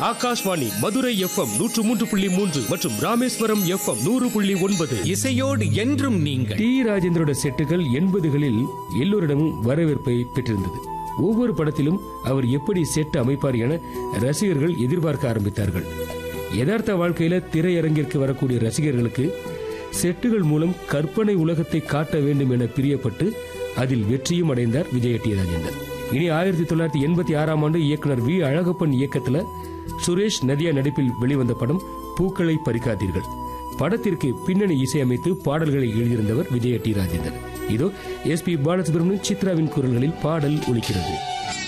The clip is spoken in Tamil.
ஆகாஷ்வாணி மதுரை எஃப்எம் நூற்று மூன்று புள்ளி மூன்று மற்றும் ராமேஸ்வரம் எஃப்எம் நூறு புள்ளி ஒன்பது இசையோடு என்றும் நீங்கள் டி ராஜேந்திரோட செட்டுகள் எண்பதுகளில் எல்லோரிடமும் வரவேற்பை பெற்றிருந்தது ஒவ்வொரு படத்திலும் அவர் எப்படி செட் அமைப்பார் என ரசிகர்கள் எதிர்பார்க்க ஆரம்பித்தார்கள் யதார்த்த வாழ்க்கையில திரையரங்கிற்கு வரக்கூடிய ரசிகர்களுக்கு செட்டுகள் மூலம் கற்பனை உலகத்தை காட்ட வேண்டும் என பிரியப்பட்டு அதில் வெற்றியும் அடைந்தார் விஜய டி ராஜேந்தர் இனி ஆயிரத்தி தொள்ளாயிரத்தி எண்பத்தி ஆறாம் ஆண்டு இயக்குனர் வி அழகப்பன் இயக்கத்துல சுரேஷ் நதியா நடிப்பில் வெளிவந்த படம் பூக்களை பறிக்காதீர்கள் படத்திற்கு பின்னணி இசையமைத்து பாடல்களை எழுதியிருந்தவர் விஜய டி ராஜேந்தர் இதோ எஸ் பி பாலசுப்ரமணியன் சித்ராவின் குரல்களில் பாடல் ஒலிக்கிறது